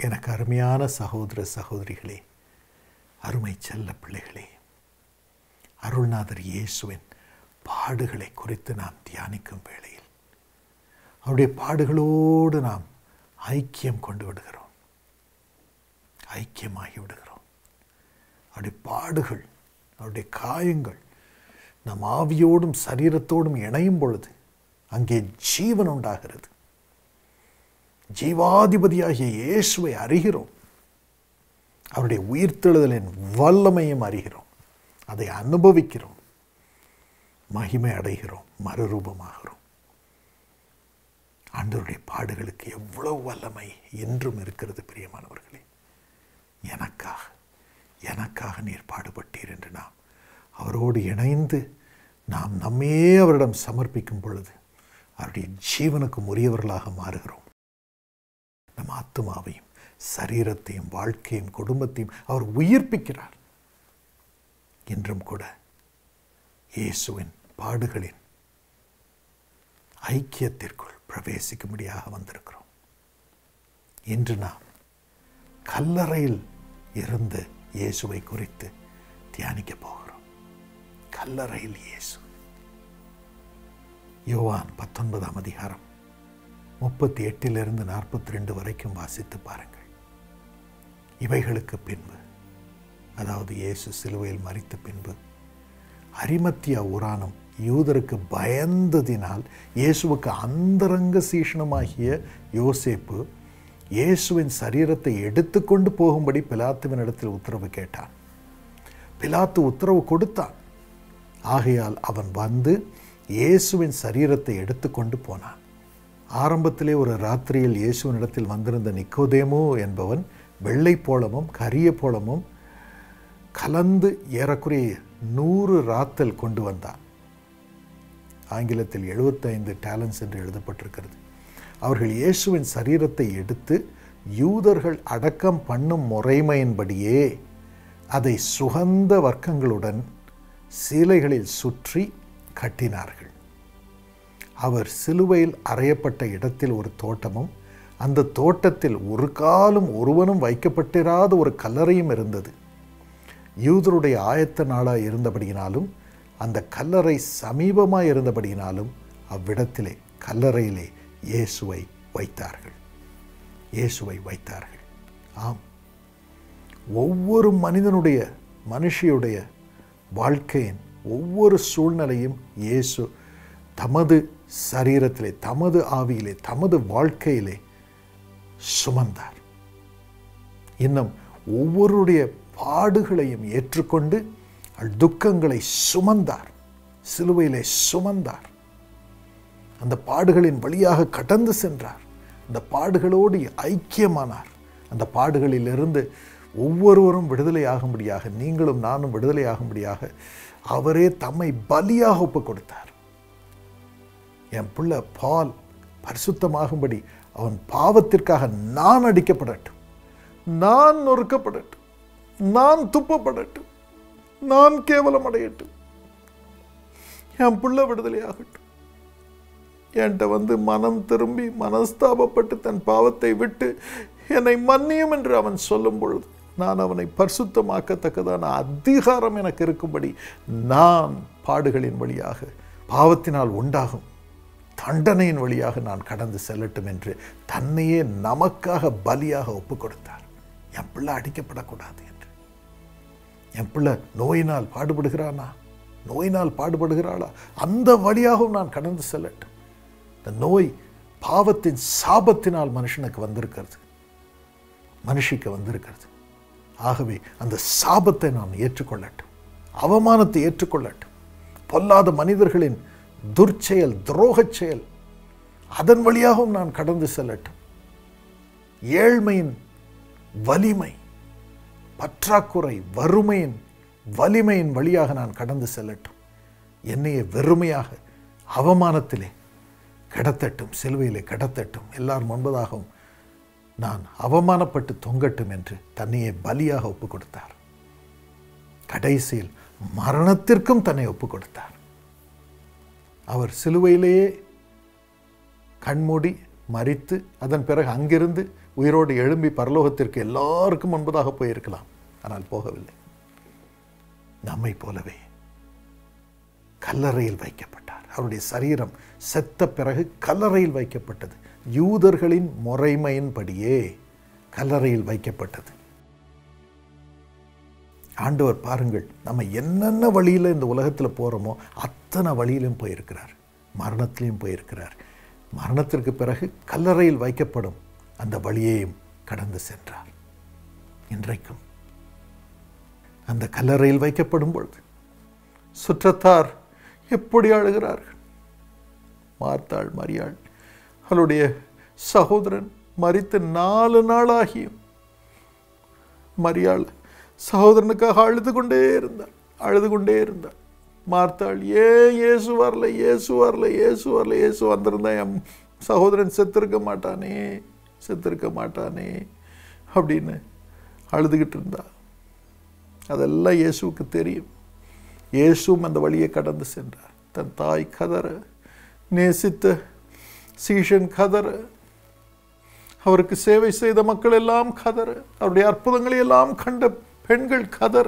எனக்கு அருமையான சகோதர சகோதரிகளே அருமை செல்ல பிள்ளைகளே அருள்நாதர் இயேசுவின் பாடுகளை குறித்து நாம் தியானிக்கும் வேளையில் அவருடைய பாடுகளோடு நாம் ஐக்கியம் கொண்டு விடுகிறோம் ஐக்கியமாகி விடுகிறோம் அவருடைய பாடுகள் அவருடைய காயங்கள் நம் ஆவியோடும் சரீரத்தோடும் இணையும் பொழுது அங்கே ஜீவன் உண்டாகிறது ஜீவாதிபதியாகிய இயேசுவை அறிகிறோம் அவருடைய உயிர்த்தெழுதலின் வல்லமையும் அறிகிறோம் அதை அனுபவிக்கிறோம் மகிமை அடைகிறோம் மறுரூபமாகிறோம் ஆண்டவருடைய பாடுகளுக்கு எவ்வளவு வல்லமை என்றும் இருக்கிறது பிரியமானவர்களே எனக்காக எனக்காக நீர் பாடுபட்டீர் என்று நாம் அவரோடு இணைந்து நாம் நம்மே அவரிடம் சமர்ப்பிக்கும் பொழுது அவருடைய ஜீவனுக்கு உரியவர்களாக மாறுகிறோம் நம் ஆத்மாவையும் சரீரத்தையும் வாழ்க்கையும் குடும்பத்தையும் அவர் உயிர்ப்பிக்கிறார் இன்றும் கூட இயேசுவின் பாடுகளின் ஐக்கியத்திற்குள் பிரவேசிக்கும்படியாக வந்திருக்கிறோம் இன்று நாம் கல்லறையில் இருந்து இயேசுவை குறித்து தியானிக்க போகிறோம் கல்லறையில் இயேசு யோவான் பத்தொன்பதாம் அதிகாரம் முப்பத்தி எட்டிலிருந்து நாற்பத்தி ரெண்டு வரைக்கும் வாசித்து பாருங்கள் இவைகளுக்கு பின்பு அதாவது இயேசு சிலுவையில் மறித்த பின்பு அரிமத்தியா ஊரானும் யூதருக்கு பயந்ததினால் இயேசுவுக்கு அந்தரங்க சீஷனமாகிய யோசேப்பு இயேசுவின் சரீரத்தை எடுத்துக்கொண்டு போகும்படி பிலாத்துவின் இடத்தில் உத்தரவு கேட்டான் பிலாத்து உத்தரவு கொடுத்தான் ஆகையால் அவன் வந்து இயேசுவின் சரீரத்தை எடுத்துக்கொண்டு போனான் ஆரம்பத்திலே ஒரு ராத்திரியில் இயேசுவின் இடத்தில் வந்திருந்த நிக்கோதேமோ என்பவன் வெள்ளை போலமும் கரிய போலமும் கலந்து ஏறக்குறைய நூறு ராத்தல் கொண்டு வந்தான் ஆங்கிலத்தில் எழுபத்தைந்து டேலண்ட்ஸ் என்று எழுதப்பட்டிருக்கிறது அவர்கள் இயேசுவின் சரீரத்தை எடுத்து யூதர்கள் அடக்கம் பண்ணும் முறைமையின்படியே அதை சுகந்த வர்க்கங்களுடன் சீலைகளில் சுற்றி கட்டினார்கள் அவர் சிலுவையில் அறையப்பட்ட இடத்தில் ஒரு தோட்டமும் அந்த தோட்டத்தில் ஒரு காலம் ஒருவனும் வைக்கப்பட்டிராத ஒரு கல்லறையும் இருந்தது யூதருடைய ஆயத்த நாளாக இருந்தபடியினாலும் அந்த கல்லறை சமீபமாக இருந்தபடியினாலும் அவ்விடத்திலே கல்லறையிலே இயேசுவை வைத்தார்கள் இயேசுவை வைத்தார்கள் ஆம் ஒவ்வொரு மனிதனுடைய மனுஷியுடைய வாழ்க்கையின் ஒவ்வொரு சூழ்நிலையும் இயேசு தமது சரீரத்திலே தமது ஆவியிலே தமது வாழ்க்கையிலே சுமந்தார் இன்னும் ஒவ்வொருடைய பாடுகளையும் ஏற்றுக்கொண்டு துக்கங்களை சுமந்தார் சிலுவையிலே சுமந்தார் அந்த பாடுகளின் வழியாக கடந்து சென்றார் அந்த பாடுகளோடு ஐக்கியமானார் அந்த பாடுகளிலிருந்து ஒவ்வொருவரும் விடுதலை ஆகும்படியாக நீங்களும் நானும் விடுதலை ஆகும்படியாக அவரே தம்மை பலியாக ஒப்பு கொடுத்தார் என் பிள்ளை பால் பரிசுத்தமாகும்படி அவன் பாவத்திற்காக நான் அடிக்கப்படட்டும் நான் நொறுக்கப்படட்டும் நான் துப்பப்படட்டும் நான் கேவலம் அடையட்டும் என் பிள்ளை விடுதலை ஆகட்டும் என்கிட்ட வந்து மனம் திரும்பி மனஸ்தாபப்பட்டு தன் பாவத்தை விட்டு என்னை மன்னியும் என்று அவன் சொல்லும் பொழுது நான் அவனை பரிசுத்தமாக்கத்தக்கதான அதிகாரம் எனக்கு இருக்கும்படி நான் பாடுகளின் வழியாக பாவத்தினால் உண்டாகும் தண்டனையின் வழியாக நான் கடந்து செல்லட்டும் என்று தன்னையே நமக்காக பலியாக ஒப்பு கொடுத்தார் என் பிள்ளை அடிக்கப்படக்கூடாது என்று என் பிள்ளை நோயினால் பாடுபடுகிறானா நோயினால் பாடுபடுகிறாளா அந்த வழியாகவும் நான் கடந்து செல்லட்டும் இந்த நோய் பாவத்தின் சாபத்தினால் மனுஷனுக்கு வந்திருக்கிறது மனுஷிக்கு வந்திருக்கிறது ஆகவே அந்த சாபத்தை நான் ஏற்றுக்கொள்ளட்டும் அவமானத்தை ஏற்றுக்கொள்ளட்டும் பொல்லாத மனிதர்களின் துர்ச்செயல் துரோகச் செயல் அதன் வழியாகவும் நான் கடந்து செல்லட்டும் ஏழ்மையின் வலிமை பற்றாக்குறை வறுமையின் வலிமையின் வழியாக நான் கடந்து செல்லட்டும் என்னையே வெறுமையாக அவமானத்திலே கிடத்தட்டும் சிலுவையிலே கிடத்தட்டும் எல்லார் முன்பதாகவும் நான் அவமானப்பட்டு தொங்கட்டும் என்று தன்னையே பலியாக ஒப்பு கொடுத்தார் கடைசியில் மரணத்திற்கும் தன்னை ஒப்பு கொடுத்தார் அவர் சிலுவையிலேயே கண்மூடி மறித்து அதன் பிறகு அங்கிருந்து உயிரோடு எழும்பி பரலோகத்திற்கு எல்லாருக்கும் முன்பதாக போயிருக்கலாம் ஆனால் போகவில்லை நம்மை போலவே கல்லறையில் வைக்கப்பட்டார் அவருடைய சரீரம் செத்த பிறகு கல்லறையில் வைக்கப்பட்டது யூதர்களின் முறைமையின்படியே கல்லறையில் வைக்கப்பட்டது ஆண்டவர் பாருங்கள் நம்ம என்னென்ன வழியில் இந்த உலகத்தில் போகிறோமோ அத்தனை வழியிலும் போயிருக்கிறார் மரணத்திலையும் போயிருக்கிறார் மரணத்திற்கு பிறகு கல்லறையில் வைக்கப்படும் அந்த வழியையும் கடந்து சென்றார் இன்றைக்கும் அந்த கல்லறையில் வைக்கப்படும் பொழுது சுற்றத்தார் எப்படி அழுகிறார்கள் மார்த்தாள் மரியாள் அவளுடைய சகோதரன் மறித்து நாலு நாளாகியும் மரியாள் சகோதரனுக்காக அழுது கொண்டே இருந்தாள் அழுது கொண்டே இருந்தாள் மார்த்தாள் ஏன் இயேசு வரல இயேசு வரல இயேசு வரல இயேசு வந்திருந்தா என் சகோதரன் செத்திருக்க மாட்டானே செத்திருக்க மாட்டானே அப்படின்னு அழுதுகிட்டு இருந்தா அதெல்லாம் இயேசுவுக்கு தெரியும் இயேசுவும் அந்த வழியை கடந்து சென்றார் தன் தாய் கதற நேசித்த சீஷன் கதற அவருக்கு சேவை செய்த மக்கள் எல்லாம் கதற அவருடைய அற்புதங்களை எல்லாம் கண்ட பெண்கள் கதற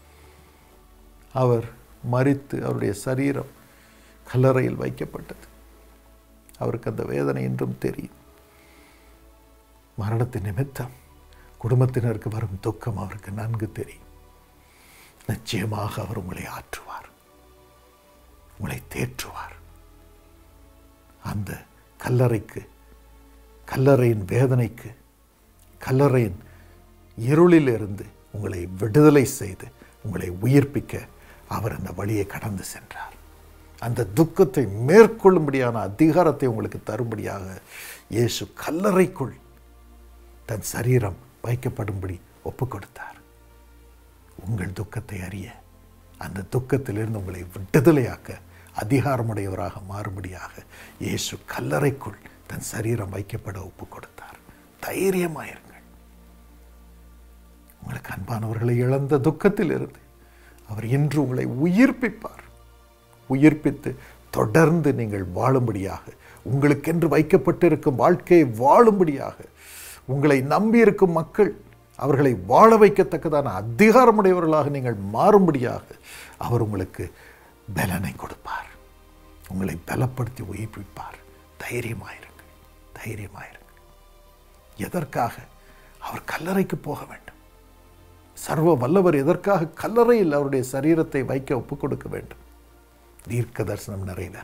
அவர் மறித்து அவருடைய சரீரம் கல்லறையில் வைக்கப்பட்டது அவருக்கு அந்த வேதனை இன்றும் தெரியும் மரணத்தின் நிமித்தம் குடும்பத்தினருக்கு வரும் துக்கம் அவருக்கு நன்கு தெரியும் நிச்சயமாக அவர் உங்களை ஆற்றுவார் உங்களை தேற்றுவார் அந்த கல்லறைக்கு கல்லறையின் வேதனைக்கு கல்லறையின் இருளில் இருந்து உங்களை விடுதலை செய்து உங்களை உயிர்ப்பிக்க அவர் அந்த வழியை கடந்து சென்றார் அந்த துக்கத்தை மேற்கொள்ளும்படியான அதிகாரத்தை உங்களுக்கு தரும்படியாக இயேசு கல்லறைக்குள் தன் சரீரம் வைக்கப்படும்படி ஒப்பு கொடுத்தார் உங்கள் துக்கத்தை அறிய அந்த துக்கத்திலிருந்து உங்களை விடுதலையாக்க அதிகாரமுடையவராக மாறும்படியாக இயேசு கல்லறைக்குள் தன் சரீரம் வைக்கப்பட ஒப்பு கொடுத்தார் தைரியமாயிருங்கள் உங்களுக்கு அன்பானவர்களை இழந்த துக்கத்தில் இருந்து அவர் இன்று உங்களை உயிர்ப்பிப்பார் உயிர்ப்பித்து தொடர்ந்து நீங்கள் வாழும்படியாக உங்களுக்கென்று வைக்கப்பட்டிருக்கும் வாழ்க்கையை வாழும்படியாக உங்களை நம்பியிருக்கும் மக்கள் அவர்களை வாழ வைக்கத்தக்கதான அதிகாரமுடையவர்களாக நீங்கள் மாறும்படியாக அவர் உங்களுக்கு பலனை கொடுப்பார் உங்களை பலப்படுத்தி உயிர்ப்பிப்பார் தைரியமாயிருங்கள் தைரியமாயிருங்கள் எதற்காக அவர் கல்லறைக்கு போக வேண்டும் சர்வ வல்லவர் எதற்காக கல்லறையில் அவருடைய சரீரத்தை வைக்க ஒப்புக் கொடுக்க வேண்டும் தீர்க்க தரிசனம் நிறைவேற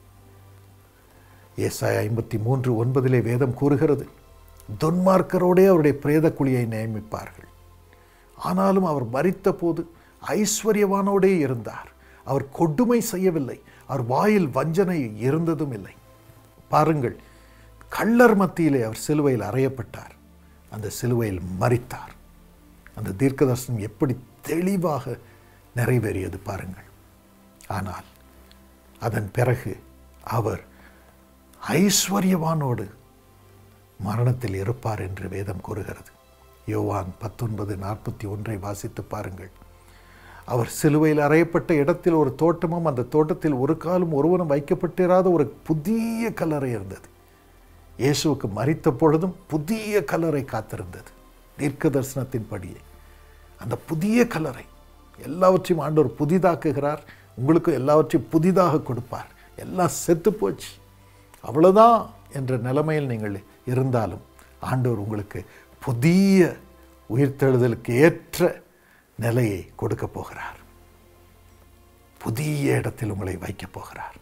ஏசாய ஐம்பத்தி மூன்று ஒன்பதிலே வேதம் கூறுகிறது துன்மார்க்கரோடே அவருடைய பிரேத குழியை நியமிப்பார்கள் ஆனாலும் அவர் மறித்த போது ஐஸ்வர்யவானோடே இருந்தார் அவர் கொடுமை செய்யவில்லை அவர் வாயில் வஞ்சனை இருந்ததும் இல்லை பாருங்கள் கள்ளர் மத்தியிலே அவர் சிலுவையில் அறையப்பட்டார் அந்த சிலுவையில் மறித்தார் அந்த தீர்க்கதர்சனம் எப்படி தெளிவாக நிறைவேறியது பாருங்கள் ஆனால் அதன் பிறகு அவர் ஐஸ்வர்யவானோடு மரணத்தில் இருப்பார் என்று வேதம் கூறுகிறது யோவான் பத்தொன்பது நாற்பத்தி ஒன்றை வாசித்து பாருங்கள் அவர் சிலுவையில் அறையப்பட்ட இடத்தில் ஒரு தோட்டமும் அந்த தோட்டத்தில் ஒரு காலம் ஒருவனும் வைக்கப்பட்டிராத ஒரு புதிய கல்லறை இருந்தது இயேசுவுக்கு மறித்த பொழுதும் புதிய கல்லறை காத்திருந்தது தீர்க்க தரிசனத்தின்படியே அந்த புதிய கல்லறை எல்லாவற்றையும் ஆண்டவர் புதிதாக்குகிறார் உங்களுக்கு எல்லாவற்றையும் புதிதாக கொடுப்பார் எல்லாம் செத்து போச்சு அவ்வளோதான் என்ற நிலைமையில் நீங்கள் இருந்தாலும் ஆண்டவர் உங்களுக்கு புதிய உயிர்த்தெழுதலுக்கு ஏற்ற நிலையை கொடுக்க போகிறார் புதிய இடத்தில் உங்களை வைக்கப் போகிறார்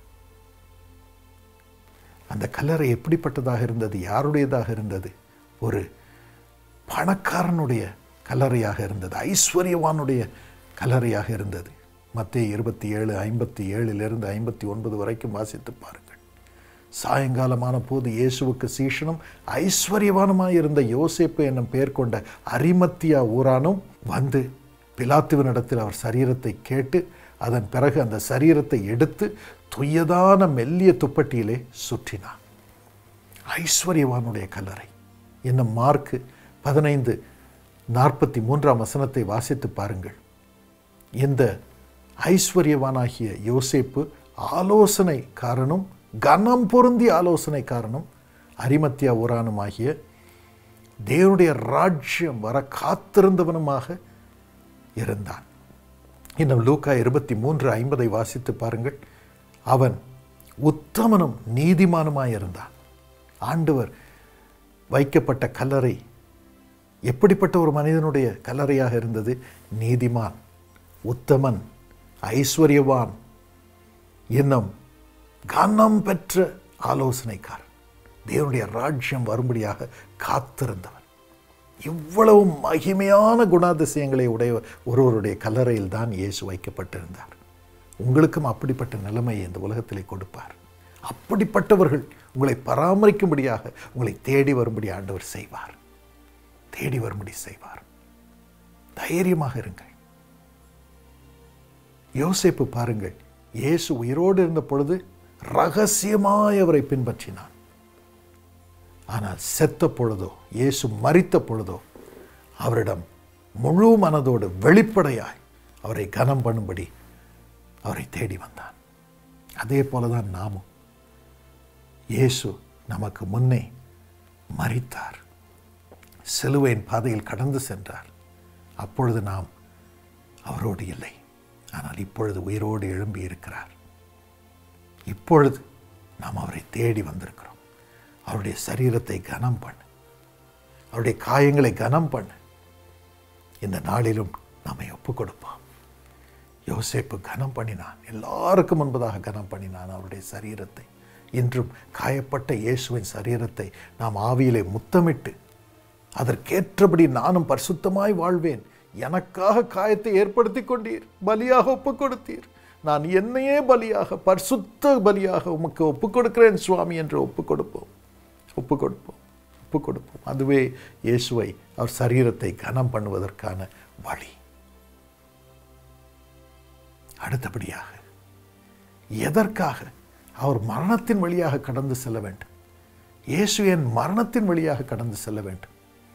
அந்த கல்லறை எப்படிப்பட்டதாக இருந்தது யாருடையதாக இருந்தது ஒரு பணக்காரனுடைய கல்லறையாக இருந்தது ஐஸ்வர்யவானுடைய கல்லறையாக இருந்தது மத்திய இருபத்தி ஏழு ஐம்பத்தி ஏழிலிருந்து ஐம்பத்தி ஒன்பது வரைக்கும் வாசித்து பாருங்கள் சாயங்காலமான போது இயேசுவுக்கு சீஷனும் ஐஸ்வர்யவானுமாய் இருந்த யோசேப்பு என்னும் பெயர் கொண்ட அரிமத்தியா ஊரானும் வந்து பிலாத்துவனிடத்தில் அவர் சரீரத்தை கேட்டு அதன் பிறகு அந்த சரீரத்தை எடுத்து துயதான மெல்லிய துப்பட்டியிலே சுற்றினான் ஐஸ்வர்யவானுடைய கல்லறை என்னும் மார்க்கு பதினைந்து நாற்பத்தி மூன்றாம் வசனத்தை வாசித்து பாருங்கள் இந்த ஐஸ்வர்யவானாகிய யோசேப்பு ஆலோசனைக்காரனும் கனம் பொருந்திய ஆலோசனைக்காரனும் அரிமத்தியா ஊரானுமாகிய தேவனுடைய ராஜ்யம் வர காத்திருந்தவனுமாக இருந்தான் இன்னும் லூக்கா இருபத்தி மூன்று ஐம்பதை வாசித்து பாருங்கள் அவன் உத்தமனும் நீதிமானுமாய் இருந்தான் ஆண்டவர் வைக்கப்பட்ட கல்லறை எப்படிப்பட்ட ஒரு மனிதனுடைய கல்லறையாக இருந்தது நீதிமான் உத்தமன் ஐஸ்வர்யவான் இன்னும் கனம் பெற்ற ஆலோசனைக்காரன் தேவனுடைய ராஜ்யம் வரும்படியாக காத்திருந்தவன் இவ்வளவு மகிமையான குணாதிசயங்களை உடைய ஒருவருடைய கல்லறையில் தான் இயேசு வைக்கப்பட்டிருந்தார் உங்களுக்கும் அப்படிப்பட்ட நிலைமையை இந்த உலகத்திலே கொடுப்பார் அப்படிப்பட்டவர்கள் உங்களை பராமரிக்கும்படியாக உங்களை தேடி வரும்படி ஆண்டவர் செய்வார் தேடி வரும்படி செய்வார் தைரியமாக இருங்கள் யோசேப்பு பாருங்கள் இயேசு உயிரோடு இருந்த பொழுது ரகசியமாய் அவரை பின்பற்றினான் ஆனால் செத்த பொழுதோ இயேசு மரித்த பொழுதோ அவரிடம் முழு மனதோடு வெளிப்படையாய் அவரை கனம் பண்ணும்படி அவரை தேடி வந்தான் அதே போல தான் நாமும் இயேசு நமக்கு முன்னே மரித்தார் சிலுவையின் பாதையில் கடந்து சென்றார் அப்பொழுது நாம் அவரோடு இல்லை ஆனால் இப்பொழுது உயிரோடு எழும்பி இருக்கிறார் இப்பொழுது நாம் அவரை தேடி வந்திருக்கிறோம் அவருடைய சரீரத்தை கனம் பண்ணு அவருடைய காயங்களை கனம் பண்ணு இந்த நாளிலும் நம்மை ஒப்புக் கொடுப்போம் யோசேப்பு கனம் பண்ணினான் எல்லாருக்கும் முன்பதாக கனம் பண்ணினான் அவருடைய சரீரத்தை இன்றும் காயப்பட்ட இயேசுவின் சரீரத்தை நாம் ஆவியிலே முத்தமிட்டு அதற்கேற்றபடி நானும் பரிசுத்தமாய் வாழ்வேன் எனக்காக காயத்தை ஏற்படுத்தி கொண்டீர் பலியாக ஒப்புக் கொடுத்தீர் நான் என்னையே பலியாக பரிசுத்த பலியாக உமக்கு ஒப்புக் கொடுக்கிறேன் சுவாமி என்று ஒப்புக் கொடுப்போம் ஒப்புக் கொடுப்போம் ஒப்புக் கொடுப்போம் அதுவே இயேசுவை அவர் சரீரத்தை கனம் பண்ணுவதற்கான வழி அடுத்தபடியாக எதற்காக அவர் மரணத்தின் வழியாக கடந்து செல்ல வேண்டும் இயேசு என் மரணத்தின் வழியாக கடந்து செல்ல வேண்டும்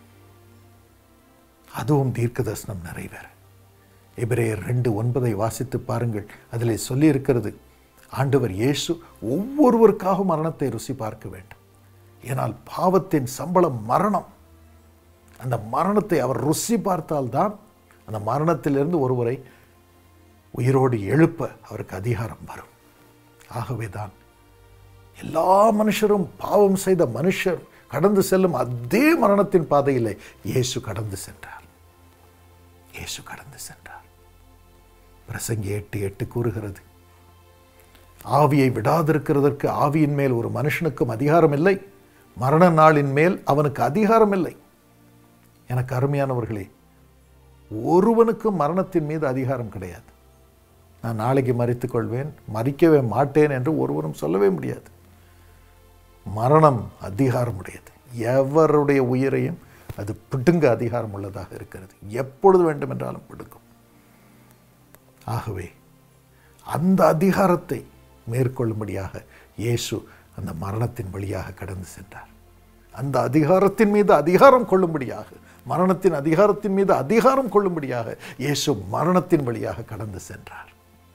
அதுவும் தீர்க்க தரிசனம் நிறைவேற எபிரேயர் ரெண்டு ஒன்பதை வாசித்து பாருங்கள் அதிலே சொல்லியிருக்கிறது ஆண்டவர் இயேசு ஒவ்வொருவருக்காக மரணத்தை ருசி பார்க்க வேண்டும் ஏனால் பாவத்தின் சம்பளம் மரணம் அந்த மரணத்தை அவர் ருசி பார்த்தால்தான் அந்த மரணத்திலிருந்து ஒருவரை உயிரோடு எழுப்ப அவருக்கு அதிகாரம் வரும் ஆகவே தான் எல்லா மனுஷரும் பாவம் செய்த மனுஷர் கடந்து செல்லும் அதே மரணத்தின் பாதையிலே இயேசு கடந்து சென்றார் இயேசு கடந்து சென்றார் பிரசங்கி எட்டு எட்டு கூறுகிறது ஆவியை விடாதிருக்கிறதற்கு ஆவியின் மேல் ஒரு மனுஷனுக்கும் அதிகாரம் இல்லை மரண நாளின் மேல் அவனுக்கு அதிகாரம் இல்லை எனக்கு அருமையானவர்களே ஒருவனுக்கும் மரணத்தின் மீது அதிகாரம் கிடையாது நான் நாளைக்கு மறித்துக் கொள்வேன் மறிக்கவே மாட்டேன் என்று ஒருவரும் சொல்லவே முடியாது மரணம் அதிகாரம் உடையது எவருடைய உயிரையும் அது பிடுங்க அதிகாரம் உள்ளதாக இருக்கிறது எப்பொழுது வேண்டுமென்றாலும் பிடுங்கும் ஆகவே அந்த அதிகாரத்தை மேற்கொள்ளும்படியாக இயேசு அந்த மரணத்தின் வழியாக கடந்து சென்றார் அந்த அதிகாரத்தின் மீது அதிகாரம் கொள்ளும்படியாக மரணத்தின் அதிகாரத்தின் மீது அதிகாரம் கொள்ளும்படியாக இயேசு மரணத்தின் வழியாக கடந்து சென்றார்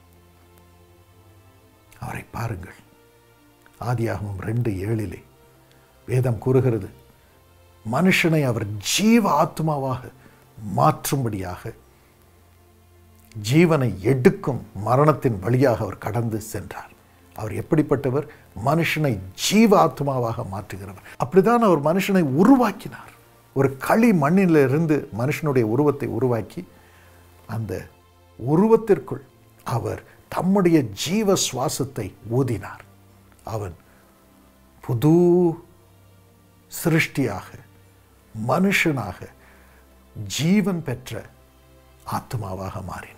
அவரை பாருங்கள் ஆதியாகமம் ரெண்டு ஏழிலே வேதம் கூறுகிறது மனுஷனை அவர் ஜீவ ஆத்மாவாக மாற்றும்படியாக ஜீவனை எடுக்கும் மரணத்தின் வழியாக அவர் கடந்து சென்றார் அவர் எப்படிப்பட்டவர் மனுஷனை ஜீவ ஆத்மாவாக மாற்றுகிறவர் அப்படிதான் அவர் மனுஷனை உருவாக்கினார் ஒரு களி மண்ணிலிருந்து மனுஷனுடைய உருவத்தை உருவாக்கி அந்த உருவத்திற்குள் அவர் தம்முடைய ஜீவ சுவாசத்தை ஊதினார் அவன் புது சிருஷ்டியாக மனுஷனாக ஜீவன் பெற்ற ஆத்மாவாக மாறினான்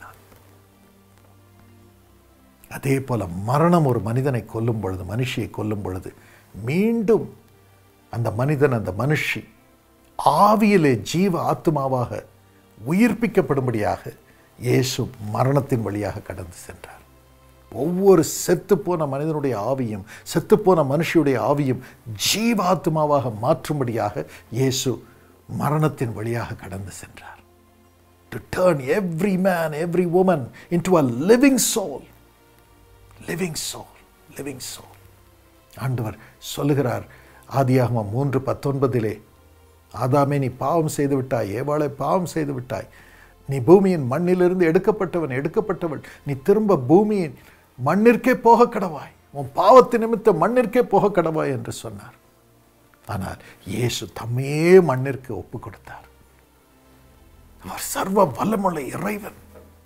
அதே போல மரணம் ஒரு மனிதனை கொல்லும் பொழுது மனுஷியை கொல்லும் பொழுது மீண்டும் அந்த மனிதன் அந்த மனுஷி ஆவியிலே ஜீவ ஆத்மாவாக உயிர்ப்பிக்கப்படும்படியாக இயேசு மரணத்தின் வழியாக கடந்து சென்றார் ஒவ்வொரு செத்துப்போன மனிதனுடைய ஆவியும் செத்துப்போன மனுஷியுடைய ஆவியும் ஜீவாத்மாவாக மாற்றும்படியாக இயேசு மரணத்தின் வழியாக கடந்து சென்றார் to turn every man every woman into a living soul living soul living soul ஆண்டவர் சொல்லுகிறார் ஆதியாகமம் மூன்று பத்தொன்பதிலே ஆதாமே நீ பாவம் செய்து விட்டாய் ஏவாளை பாவம் செய்து விட்டாய் நீ பூமியின் மண்ணிலிருந்து எடுக்கப்பட்டவன் எடுக்கப்பட்டவள் நீ திரும்ப பூமியின் மண்ணிற்கே போக கடவாய் உன் பாவத்து நிமித்த மண்ணிற்கே போக கடவாய் என்று சொன்னார் ஆனால் இயேசு தம்மையே மண்ணிற்கு ஒப்பு கொடுத்தார் அவர் சர்வ வல்லமுள்ள இறைவன்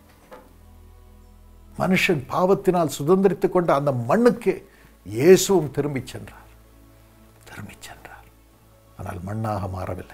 மனுஷன் பாவத்தினால் சுதந்திரித்துக் கொண்ட அந்த மண்ணுக்கே இயேசுவும் திரும்பிச் சென்றார் திரும்பிச் சென்றார் ஆனால் மண்ணாக மாறவில்லை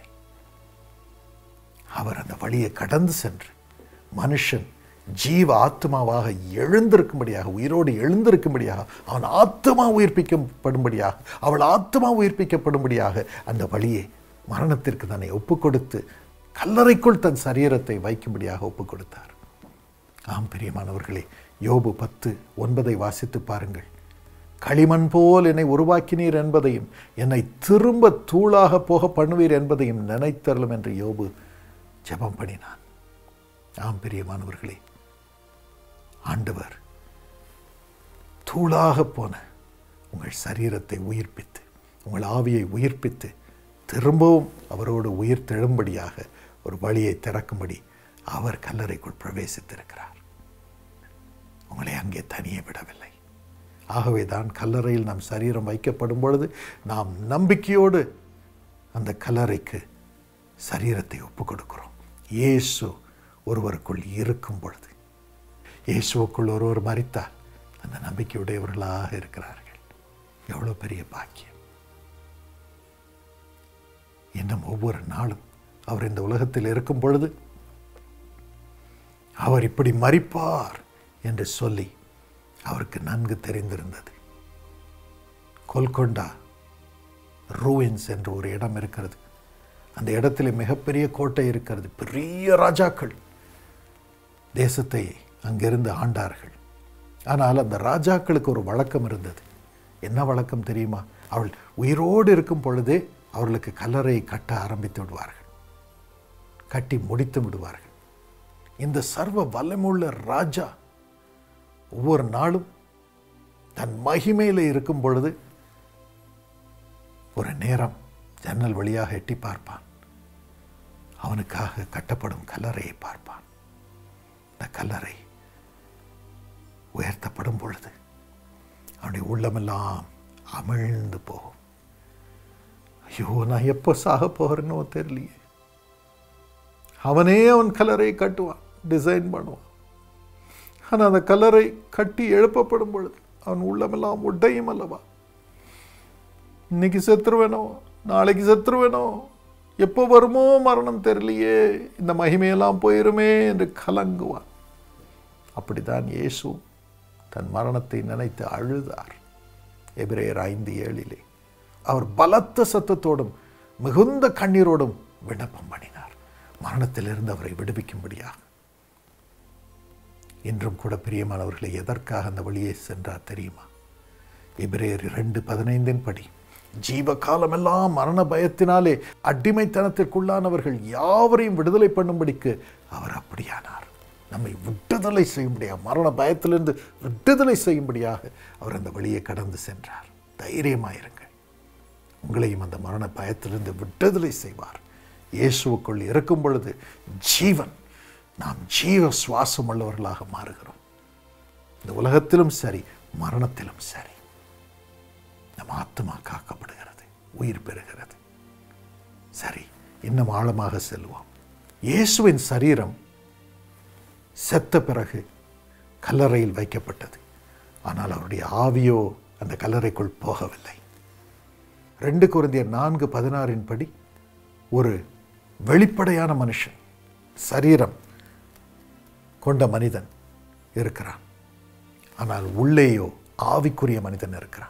அவர் அந்த வழியை கடந்து சென்று மனுஷன் ஜீவ ஆத்மாவாக எழுந்திருக்கும்படியாக உயிரோடு எழுந்திருக்கும்படியாக அவன் ஆத்மா உயிர்ப்பிக்கப்படும்படியாக அவள் ஆத்மா உயிர்ப்பிக்கப்படும்படியாக அந்த வழியை மரணத்திற்கு தன்னை ஒப்புக் கொடுத்து கல்லறைக்குள் தன் சரீரத்தை வைக்கும்படியாக ஒப்புக் கொடுத்தார் ஆம் பிரியமானவர்களே யோபு பத்து ஒன்பதை வாசித்து பாருங்கள் களிமண் போல் என்னை உருவாக்கினீர் என்பதையும் என்னை திரும்ப தூளாக போக பண்ணுவீர் என்பதையும் நினைத்தரலும் என்று யோபு ஜெபம் பண்ணினான் ஆம் பிரியமானவர்களே ஆண்டவர் தூளாக போன உங்கள் சரீரத்தை உயிர்ப்பித்து உங்கள் ஆவியை உயிர்ப்பித்து திரும்பவும் அவரோடு உயிர் தெழும்படியாக ஒரு வழியை திறக்கும்படி அவர் கல்லறைக்குள் பிரவேசித்திருக்கிறார் உங்களை அங்கே தனியே விடவில்லை ஆகவே தான் கல்லறையில் நம் சரீரம் வைக்கப்படும் பொழுது நாம் நம்பிக்கையோடு அந்த கல்லறைக்கு சரீரத்தை ஒப்புக் கொடுக்கிறோம் இயேசு ஒருவருக்குள் இருக்கும் பொழுது இயேசுவுக்குள் ஒருவர் மறித்தால் அந்த நம்பிக்கையுடையவர்களாக இருக்கிறார்கள் எவ்வளோ பெரிய பாக்கியம் இன்னும் ஒவ்வொரு நாளும் அவர் இந்த உலகத்தில் இருக்கும் பொழுது அவர் இப்படி மறிப்பார் என்று சொல்லி அவருக்கு நன்கு தெரிந்திருந்தது கொல்கொண்டா ரூயின்ஸ் என்ற ஒரு இடம் இருக்கிறது அந்த இடத்துல மிகப்பெரிய கோட்டை இருக்கிறது பெரிய ராஜாக்கள் தேசத்தை அங்கிருந்து ஆண்டார்கள் ஆனால் அந்த ராஜாக்களுக்கு ஒரு வழக்கம் இருந்தது என்ன வழக்கம் தெரியுமா அவள் உயிரோடு இருக்கும் பொழுதே அவர்களுக்கு கல்லறையை கட்ட ஆரம்பித்து விடுவார்கள் கட்டி முடித்து விடுவார்கள் இந்த சர்வ வல்லமுள்ள ராஜா ஒவ்வொரு நாளும் தன் மகிமையில் இருக்கும் பொழுது ஒரு நேரம் ஜன்னல் வழியாக எட்டி பார்ப்பான் அவனுக்காக கட்டப்படும் கல்லறையை பார்ப்பான் இந்த கல்லறை உயர்த்தப்படும் பொழுது அவனுடைய உள்ளமெல்லாம் அமிழ்ந்து போகும் ஐயோ நான் எப்போ சாக போகிறேன்னோ தெரியலையே அவனே அவன் கல்லறையை கட்டுவான் டிசைன் பண்ணுவான் ஆனால் அந்த கல்லறை கட்டி எழுப்பப்படும் பொழுது அவன் உள்ளமெல்லாம் உடையும் அல்லவா இன்னைக்கு செத்துருவேனோ நாளைக்கு செத்துருவேனோ எப்போ வருமோ மரணம் தெரியலையே இந்த மகிமையெல்லாம் போயிருமே என்று கலங்குவான் அப்படித்தான் இயேசு தன் மரணத்தை நினைத்து அழுதார் எபிரேயர் ஐந்து ஏழிலே அவர் பலத்த சத்தத்தோடும் மிகுந்த கண்ணீரோடும் விண்ணப்பம் பண்ணினார் மரணத்திலிருந்து அவரை விடுவிக்கும்படியாக இன்றும் கூட பிரியமானவர்களை எதற்காக அந்த வழியே சென்றார் தெரியுமா எபிரேயர் இரண்டு பதினைந்தின் படி ஜீவ காலமெல்லாம் மரண பயத்தினாலே அடிமைத்தனத்திற்குள்ளானவர்கள் யாவரையும் விடுதலை பண்ணும்படிக்கு அவர் அப்படியானார் நம்மை விடுதலை செய்யும்படியாக மரண பயத்திலிருந்து விடுதலை செய்யும்படியாக அவர் அந்த வழியை கடந்து சென்றார் தைரியமாயிருங்கள் உங்களையும் அந்த மரண பயத்திலிருந்து விடுதலை செய்வார் இயேசுவுக்குள் இருக்கும் பொழுது ஜீவன் நாம் ஜீவ சுவாசம் உள்ளவர்களாக மாறுகிறோம் இந்த உலகத்திலும் சரி மரணத்திலும் சரி நம் ஆத்மா காக்கப்படுகிறது உயிர் பெறுகிறது சரி இன்னும் ஆழமாக செல்வோம் இயேசுவின் சரீரம் செத்த பிறகு கல்லறையில் வைக்கப்பட்டது ஆனால் அவருடைய ஆவியோ அந்த கல்லறைக்குள் போகவில்லை ரெண்டு குருந்தியர் நான்கு பதினாறின் படி ஒரு வெளிப்படையான மனுஷன் சரீரம் கொண்ட மனிதன் இருக்கிறான் ஆனால் உள்ளேயோ ஆவிக்குரிய மனிதன் இருக்கிறான்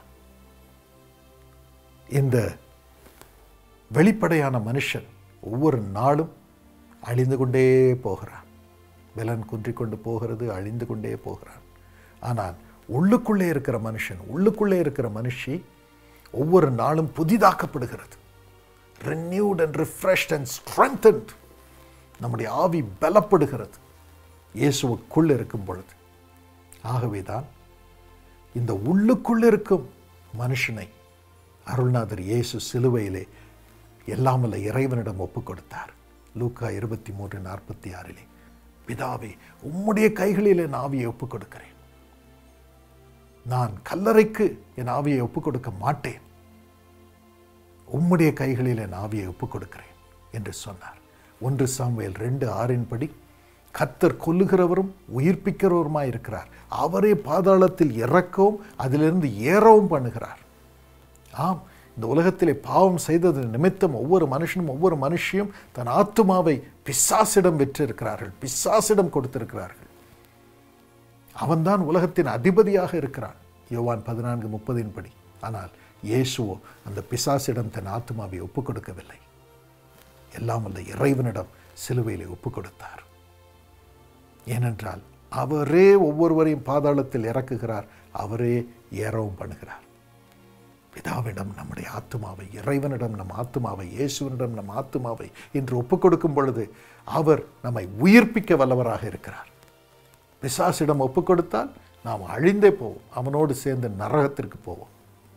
இந்த வெளிப்படையான மனுஷன் ஒவ்வொரு நாளும் அழிந்து கொண்டே போகிறான் பலன் குன்றிக் கொண்டு போகிறது அழிந்து கொண்டே போகிறான் ஆனால் உள்ளுக்குள்ளே இருக்கிற மனுஷன் உள்ளுக்குள்ளே இருக்கிற மனுஷி ஒவ்வொரு நாளும் புதிதாக்கப்படுகிறது renewed and refreshed and strengthened நம்முடைய ஆவி பலப்படுகிறது இயேசுவுக்குள் இருக்கும் பொழுது ஆகவே தான் இந்த உள்ளுக்குள் இருக்கும் மனுஷனை அருள்நாதர் இயேசு சிலுவையிலே எல்லாம் வல்ல இறைவனிடம் ஒப்பு கொடுத்தார் லூக்கா இருபத்தி மூன்று நாற்பத்தி ஆறிலே பிதாவே உம்முடைய கைகளில் என் ஆவியை ஒப்புக் கொடுக்கிறேன் நான் கல்லறைக்கு என் ஆவியை ஒப்புக் கொடுக்க மாட்டேன் உம்முடைய கைகளில் என் ஆவியை ஒப்புக் கொடுக்கிறேன் என்று சொன்னார் ஒன்று சாமுவேல் ரெண்டு ஆறின்படி கத்தர் கொல்லுகிறவரும் உயிர்ப்பிக்கிறவருமாய் இருக்கிறார் அவரே பாதாளத்தில் இறக்கவும் அதிலிருந்து ஏறவும் பண்ணுகிறார் ஆம் இந்த உலகத்திலே பாவம் செய்தது நிமித்தம் ஒவ்வொரு மனுஷனும் ஒவ்வொரு மனுஷியும் தன் ஆத்துமாவை பிசாசிடம் பெற்றிருக்கிறார்கள் பிசாசிடம் கொடுத்திருக்கிறார்கள் அவன்தான் உலகத்தின் அதிபதியாக இருக்கிறான் யோவான் பதினான்கு முப்பதின் படி ஆனால் இயேசுவோ அந்த பிசாசிடம் தன் ஆத்மாவை ஒப்புக் கொடுக்கவில்லை எல்லாம் வல்ல இறைவனிடம் சிலுவையிலே ஒப்புக் கொடுத்தார் ஏனென்றால் அவரே ஒவ்வொருவரையும் பாதாளத்தில் இறக்குகிறார் அவரே ஏறவும் பண்ணுகிறார் பிதாவிடம் நம்முடைய ஆத்துமாவை இறைவனிடம் நம் ஆத்துமாவை இயேசுவனிடம் நம் ஆத்துமாவை என்று ஒப்புக் கொடுக்கும் பொழுது அவர் நம்மை உயிர்ப்பிக்க வல்லவராக இருக்கிறார் பிசாசிடம் ஒப்புக் கொடுத்தால் நாம் அழிந்தே போவோம் அவனோடு சேர்ந்து நரகத்திற்கு போவோம்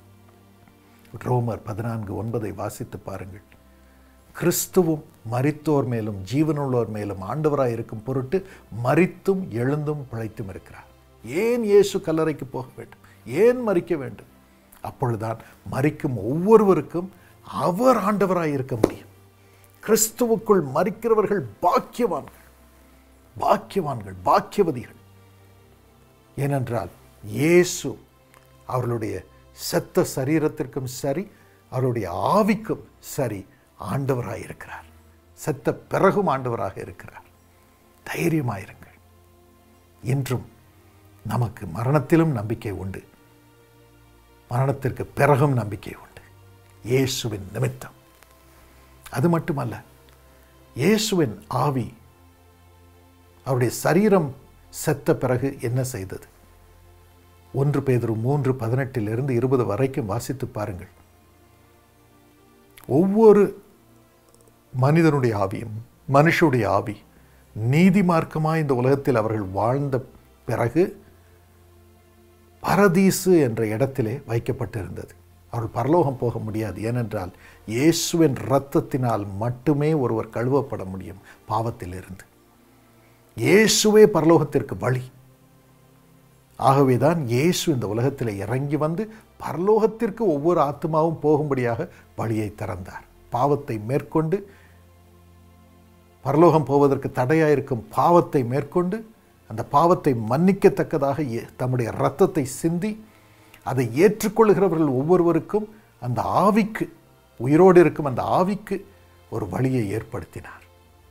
ரோமர் பதினான்கு ஒன்பதை வாசித்து பாருங்கள் கிறிஸ்துவும் மரித்தோர் மேலும் ஜீவனுள்ளோர் மேலும் ஆண்டவராய் இருக்கும் பொருட்டு மரித்தும் எழுந்தும் பிழைத்தும் இருக்கிறார் ஏன் இயேசு கல்லறைக்கு போக வேண்டும் ஏன் மறிக்க வேண்டும் அப்பொழுதுதான் மறிக்கும் ஒவ்வொருவருக்கும் அவர் ஆண்டவராய் இருக்க முடியும் கிறிஸ்துவுக்குள் மறிக்கிறவர்கள் பாக்கியவான்கள் பாக்கியவான்கள் பாக்கியவதிகள் ஏனென்றால் இயேசு அவர்களுடைய செத்த சரீரத்திற்கும் சரி அவருடைய ஆவிக்கும் சரி ஆண்டவராக இருக்கிறார் செத்த பிறகும் ஆண்டவராக இருக்கிறார் தைரியமாயிருங்கள் இன்றும் நமக்கு மரணத்திலும் நம்பிக்கை உண்டு மரணத்திற்கு பிறகும் நம்பிக்கை உண்டு இயேசுவின் நிமித்தம் அது மட்டுமல்ல இயேசுவின் ஆவி அவருடைய சரீரம் செத்த பிறகு என்ன செய்தது ஒன்று பேதரு மூன்று பதினெட்டிலிருந்து இருபது வரைக்கும் வாசித்து பாருங்கள் ஒவ்வொரு மனிதனுடைய ஆவியும் மனுஷனுடைய ஆவி நீதி மார்க்கமாக இந்த உலகத்தில் அவர்கள் வாழ்ந்த பிறகு பரதீசு என்ற இடத்திலே வைக்கப்பட்டிருந்தது அவர்கள் பரலோகம் போக முடியாது ஏனென்றால் இயேசுவின் இரத்தத்தினால் மட்டுமே ஒருவர் கழுவப்பட முடியும் பாவத்திலிருந்து இயேசுவே பரலோகத்திற்கு வழி ஆகவேதான் இயேசு இந்த உலகத்தில் இறங்கி வந்து பரலோகத்திற்கு ஒவ்வொரு ஆத்மாவும் போகும்படியாக வழியை திறந்தார் பாவத்தை மேற்கொண்டு பரலோகம் போவதற்கு தடையாயிருக்கும் பாவத்தை மேற்கொண்டு அந்த பாவத்தை மன்னிக்கத்தக்கதாக தம்முடைய இரத்தத்தை சிந்தி அதை ஏற்றுக்கொள்கிறவர்கள் ஒவ்வொருவருக்கும் அந்த ஆவிக்கு உயிரோடு இருக்கும் அந்த ஆவிக்கு ஒரு வழியை ஏற்படுத்தினார்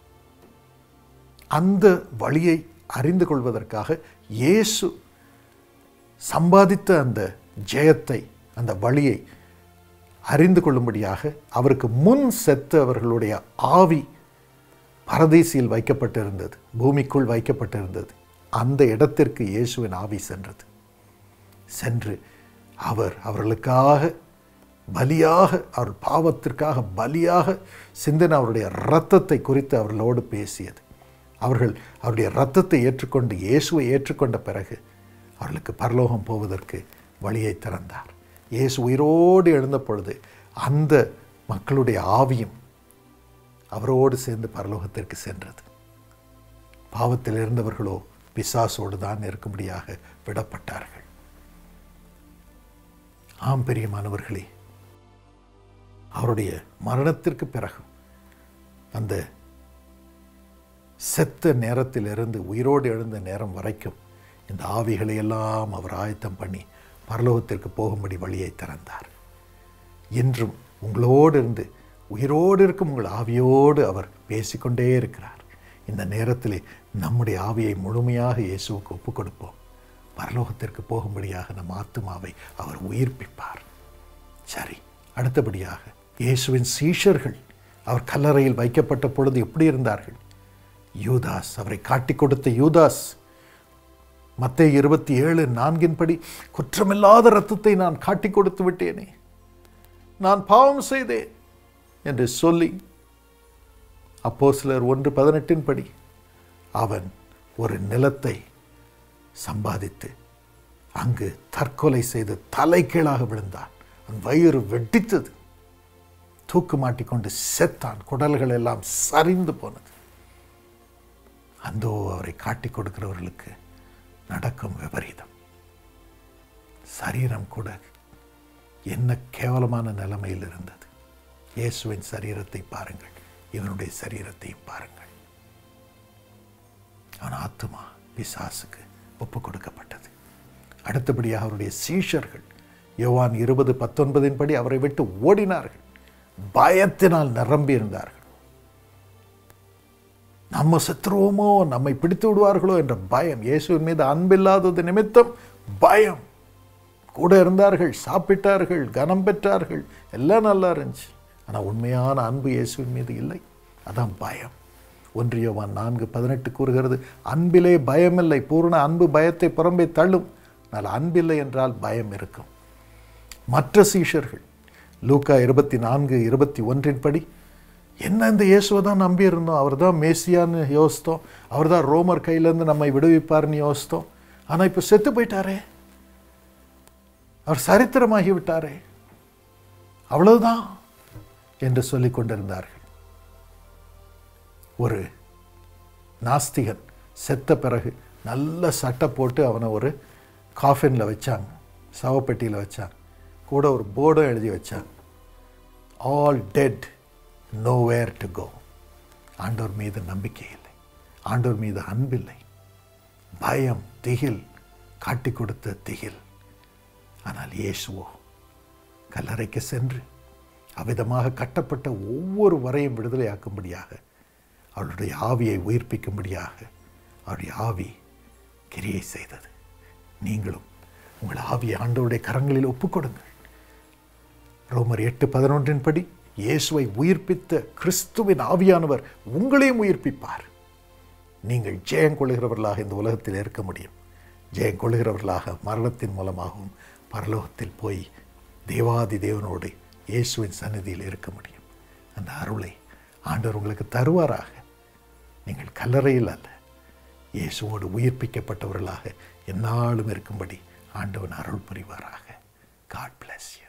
அந்த வழியை அறிந்து கொள்வதற்காக இயேசு சம்பாதித்த அந்த ஜெயத்தை அந்த வழியை அறிந்து கொள்ளும்படியாக அவருக்கு முன் செத்து அவர்களுடைய ஆவி பரதேசியில் வைக்கப்பட்டிருந்தது பூமிக்குள் வைக்கப்பட்டிருந்தது அந்த இடத்திற்கு இயேசுவின் ஆவி சென்றது சென்று அவர் அவர்களுக்காக பலியாக அவர் பாவத்திற்காக பலியாக சிந்தின அவருடைய இரத்தத்தை குறித்து அவர்களோடு பேசியது அவர்கள் அவருடைய இரத்தத்தை ஏற்றுக்கொண்டு இயேசுவை ஏற்றுக்கொண்ட பிறகு அவர்களுக்கு பரலோகம் போவதற்கு வழியை திறந்தார் இயேசு உயிரோடு எழுந்த பொழுது அந்த மக்களுடைய ஆவியும் அவரோடு சேர்ந்து பரலோகத்திற்கு சென்றது பாவத்தில் இருந்தவர்களோ பிசாசோடு தான் இருக்கும்படியாக விடப்பட்டார்கள் ஆம் பெரியமானவர்களே அவருடைய மரணத்திற்கு பிறகு அந்த செத்த நேரத்திலிருந்து உயிரோடு எழுந்த நேரம் வரைக்கும் இந்த ஆவிகளை எல்லாம் அவர் ஆயத்தம் பண்ணி பரலோகத்திற்கு போகும்படி வழியை திறந்தார் இன்றும் உங்களோடு இருந்து உயிரோடு இருக்கும் உங்கள் ஆவியோடு அவர் பேசிக்கொண்டே இருக்கிறார் இந்த நேரத்திலே நம்முடைய ஆவியை முழுமையாக இயேசுவுக்கு ஒப்புக் கொடுப்போம் பரலோகத்திற்கு போகும்படியாக நம் ஆத்துமாவை அவர் உயிர்ப்பிப்பார் சரி அடுத்தபடியாக இயேசுவின் சீஷர்கள் அவர் கல்லறையில் வைக்கப்பட்ட பொழுது எப்படி இருந்தார்கள் யூதாஸ் அவரை காட்டிக் கொடுத்த யூதாஸ் மத்திய இருபத்தி ஏழு நான்கின்படி குற்றமில்லாத இரத்தத்தை நான் காட்டிக் கொடுத்து விட்டேனே நான் பாவம் செய்தேன் என்று சொல்லி அப்போ சிலர் ஒன்று பதினெட்டின் படி அவன் ஒரு நிலத்தை சம்பாதித்து அங்கு தற்கொலை செய்து தலைகீழாக விழுந்தான் அவன் வயிறு வெட்டித்தது தூக்கு மாட்டிக்கொண்டு செத்தான் குடல்கள் எல்லாம் சரிந்து போனது அந்தோ அவரை காட்டிக் கொடுக்கிறவர்களுக்கு நடக்கும் விபரீதம் சரீரம் கூட என்ன கேவலமான நிலைமையில் இருந்தது இயேசுவின் சரீரத்தை பாருங்கள் இவனுடைய சரீரத்தையும் பாருங்கள் அவன் ஆத்துமா பிசாசுக்கு ஒப்பு கொடுக்கப்பட்டது அடுத்தபடியாக அவருடைய சீஷர்கள் யோவான் இருபது பத்தொன்பதின் படி அவரை விட்டு ஓடினார்கள் பயத்தினால் நிரம்பி இருந்தார்கள் நம்ம செத்துருவோமோ நம்மை பிடித்து விடுவார்களோ என்ற பயம் இயேசுவின் மீது அன்பில்லாதது நிமித்தம் பயம் கூட இருந்தார்கள் சாப்பிட்டார்கள் கனம் பெற்றார்கள் எல்லாம் நல்லா இருந்துச்சு ஆனால் உண்மையான அன்பு இயேசுவின் மீது இல்லை அதான் பயம் ஒன்றியவான் நான்கு பதினெட்டு கூறுகிறது அன்பிலே பயமில்லை பூர்ண அன்பு பயத்தை புறம்பே தள்ளும் ஆனால் அன்பில்லை என்றால் பயம் இருக்கும் மற்ற சீஷர்கள் லூக்கா இருபத்தி நான்கு இருபத்தி ஒன்றின் படி என்ன இந்த இயேசுவை தான் நம்பி இருந்தோம் அவர் தான் மேசியான்னு யோசித்தோம் அவர் தான் ரோமர் கையிலேருந்து நம்மை விடுவிப்பார்னு யோசித்தோம் ஆனால் இப்போ செத்து போயிட்டாரே அவர் சரித்திரமாகி விட்டாரே அவ்வளவுதான் என்று சொல்லிக் கொண்டிருந்தார்கள் ஒரு நாஸ்திகன் செத்த பிறகு நல்ல சட்டை போட்டு அவனை ஒரு காஃபினில் வச்சாங்க சவப்பெட்டியில் வச்சாங்க கூட ஒரு போர்டும் எழுதி வச்சாங்க all dead nowhere to go ஆண்டோர் மீது நம்பிக்கை இல்லை ஆண்டோர் மீது அன்பில்லை பயம் திகில் காட்டி கொடுத்த திகில் ஆனால் இயேசுவோ கல்லறைக்கு சென்று அவ்விதமாக கட்டப்பட்ட ஒவ்வொரு வரையும் விடுதலையாக்கும்படியாக அவளுடைய ஆவியை உயிர்ப்பிக்கும்படியாக அவருடைய ஆவி கிரியை செய்தது நீங்களும் உங்கள் ஆவியை ஆண்டவருடைய கரங்களில் ஒப்புக்கொடுங்கள் ரோமர் எட்டு பதினொன்றின் படி இயேசுவை உயிர்ப்பித்த கிறிஸ்துவின் ஆவியானவர் உங்களையும் உயிர்ப்பிப்பார் நீங்கள் ஜெயம் கொள்ளுகிறவர்களாக இந்த உலகத்தில் இருக்க முடியும் ஜெயம் கொள்ளுகிறவர்களாக மரணத்தின் மூலமாகவும் பரலோகத்தில் போய் தேவாதி தேவனோடு இயேசுவின் சந்நிதியில் இருக்க முடியும் அந்த அருளை ஆண்டவர் உங்களுக்கு தருவாராக நீங்கள் கல்லறையில் அல்ல இயேசுவோடு உயிர்ப்பிக்கப்பட்டவர்களாக எந்நாளும் இருக்கும்படி ஆண்டவன் அருள் புரிவாராக காட் பிளஸ் யூ